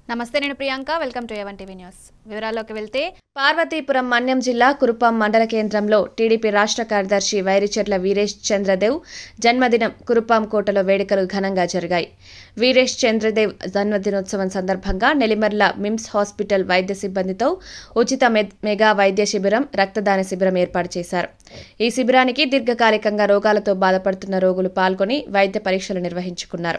నమస్తే నేను Priyanka welcome to ఎవన్ టీవీ న్యూస్ వివరాల్లోకి వెళ్తే పార్వతీపురం మన్యం జిల్లా కురుపాం మండల కేంద్రంలో టీడీపీ రాష్ట్ర కార్యదర్శి వైరిచెర్ల వీరేష్ చంద్రదేవ్ జన్మదినం కురుపాం కోటలో వేడుకలు ఘనంగా జరిగాయి వీరేష్ చంద్రదేవ్ జన్మదినోత్సవం సందర్భంగా నెల్లిమర్ల మిమ్స్ హాస్పిటల్ వైద్య సిబ్బందితో ఉచిత మె- మెగా వైద్య శిబిరం రక్తదాన శిబిరం ఏర్పాటు చేశారు ఈ శిబిరానికి దీర్ఘకాలికంగా రోగాలతో బాధపడుతున్న రోగులు పాల్గొని వైద్య పరీక్షలు నిర్వహించుకున్నారు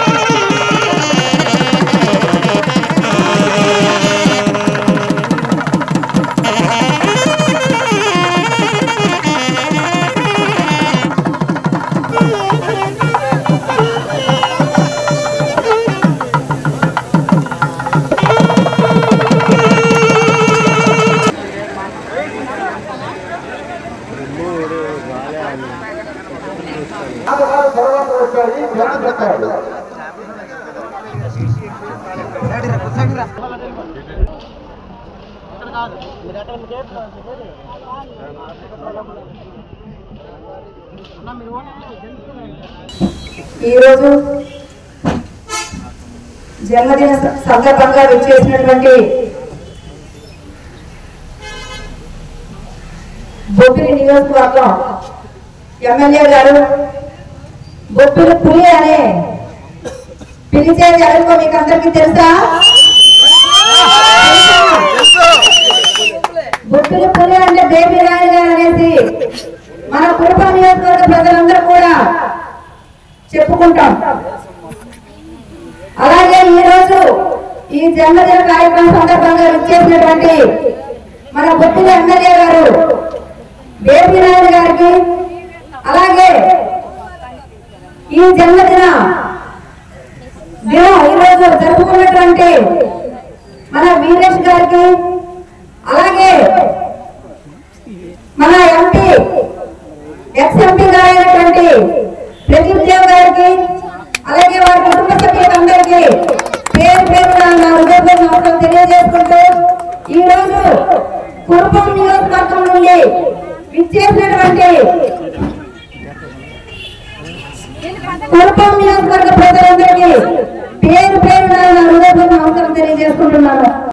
ఈరోజు జన్మదిన సందర్భంగా విచ్చేసినటువంటి బొబ్బిలి నియోజకవర్గం ఎమ్మెల్యే గారు బొబ్బిలి పులి అనే పిలిచేది ఎవరికో మీకు అందరికీ తెలుసా బొబ్బిలి పులి అంటే బేబీ రాణి గారు అనేసి మన కుటుంబ నియోజకవర్గ ప్రజలందరూ కూడా చెప్పుకుంటాం అలాగే ఈ రోజు ఈ జన్మదిన కార్యక్రమం సందర్భంగా విచ్చేసినటువంటి మన బొట్టిన ఎమ్మెల్యే గారు బేబీ నాయుడు గారికి అలాగే ఈ జన్మదిన దినం ఈరోజు జరుపుకున్నటువంటి మన వీరేష్ గారికి అలాగే మన ఎంపీ ఎక్స్ ఎంపీ గారైనటువంటి ప్రదీప్ దేవ్ గారికి అలాగే వారి కుటుంబ సభ్యులందరికీ పేరు పేరున నా హృదయపూర్వక నమస్కారం తెలియజేసుకుంటూ ఈ రోజు కుటుంబం నియోజకవర్గం నుండి విచ్చేసినటువంటి కుటుంబం నియోజకవర్గ ప్రజలందరికీ పేరు పేరున నా హృదయపూర్వక నమస్కారం తెలియజేసుకుంటున్నాను